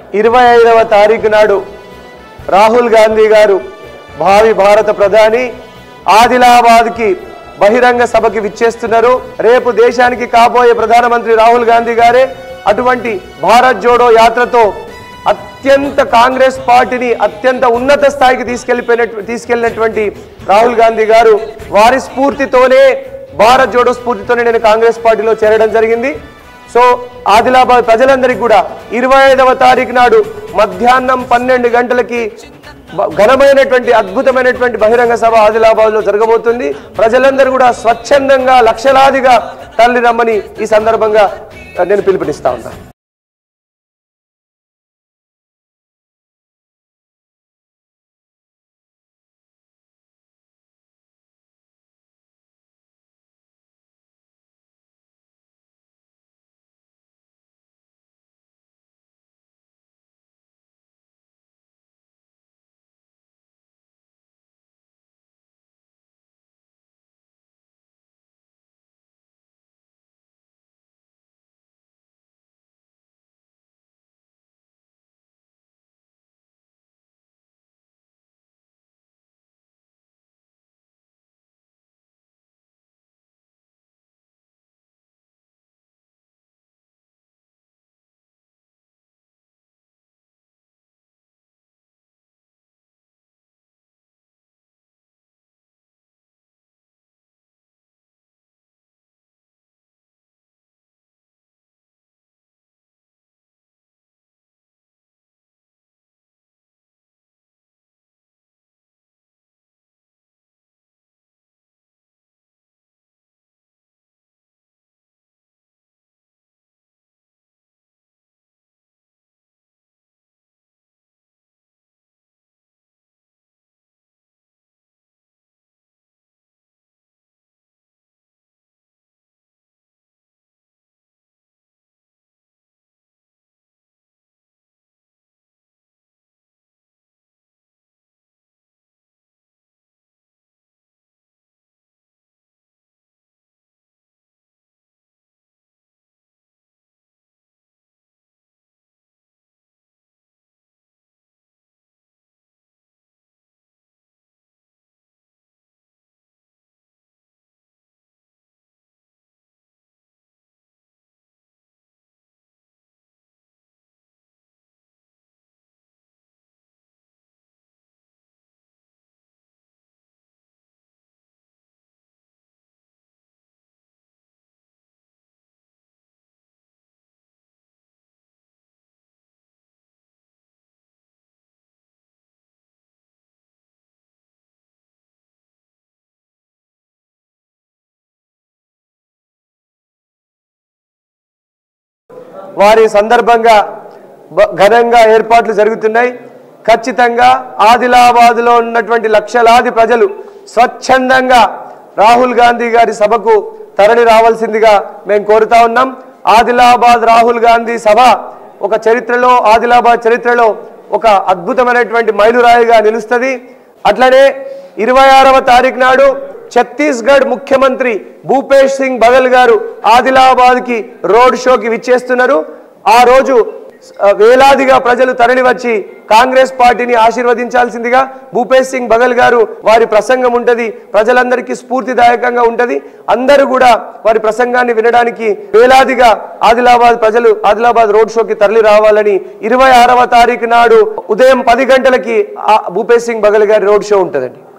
ఇరవై ఐదవ తారీఖు నాడు రాహుల్ గాంధీ గారు భావి భారత ప్రధాని ఆదిలాబాద్కి బహిరంగ సభకి విచ్చేస్తున్నారు రేపు దేశానికి కాబోయే ప్రధానమంత్రి రాహుల్ గాంధీ గారే అటువంటి భారత్ జోడో యాత్రతో అత్యంత కాంగ్రెస్ పార్టీని అత్యంత ఉన్నత స్థాయికి తీసుకెళ్లిపోయినట్టు తీసుకెళ్లినటువంటి రాహుల్ గాంధీ గారు వారి స్ఫూర్తితోనే భారత్ జోడో స్ఫూర్తితోనే నేను కాంగ్రెస్ పార్టీలో చేరడం జరిగింది సో ఆదిలాబాద్ ప్రజలందరికీ కూడా ఇరవై ఐదవ తారీఖు నాడు మధ్యాహ్నం పన్నెండు గంటలకి బ- ఘనమైనటువంటి అద్భుతమైనటువంటి బహిరంగ సభ ఆదిలాబాద్ లో జరగబోతుంది ప్రజలందరూ కూడా స్వచ్ఛందంగా లక్షలాదిగా తరలి రమ్మని ఈ సందర్భంగా ఆ, నేను పిలుపునిస్తా ఉన్నాను వారి సందర్భంగా బ- ఘనంగా ఏర్పాట్లు జరుగుతున్నాయి ఖచ్చితంగా ఆదిలాబాద్లో ఉన్నటువంటి లక్షలాది ప్రజలు స్వచ్ఛందంగా రాహుల్ గాంధీ గారి సభకు తరలి రావాల్సిందిగా మేము కోరుతా ఉన్నాం ఆదిలాబాద్ రాహుల్ గాంధీ సభ ఒక చరిత్రలో ఆదిలాబాద్ చరిత్రలో ఒక అద్భుతమైనటువంటి మైలురాయిగా నిలుస్తుంది అట్లనే ఇరవై ఆరవ తారీఖు నాడు ఛత్తీస్గఢ్ ముఖ్యమంత్రి భూపేష్ సింగ్ బగల్ గారు ఆదిలాబాద్ కి రోడ్ షోకి విచ్చేస్తున్నారు ఆ రోజు ఆ, వేలాదిగా ప్రజలు తరలి వచ్చి కాంగ్రెస్ పార్టీని ఆశీర్వదించాల్సిందిగా భూపేష్ సింగ్ బగల్ గారు వారి ప్రసంగం ఉంటది ప్రజలందరికీ స్ఫూర్తిదాయకంగా ఉంటది అందరూ కూడా వారి ప్రసంగాన్ని వినడానికి వేలాదిగా ఆదిలాబాద్ ప్రజలు ఆదిలాబాద్ రోడ్ షోకి తరలి రావాలని ఇరవై ఆరవ తారీఖు నాడు ఉదయం పది గంటలకి ఆ భూపేష్ సింగ్ బగల్ గారి రోడ్ షో ఉంటుందండి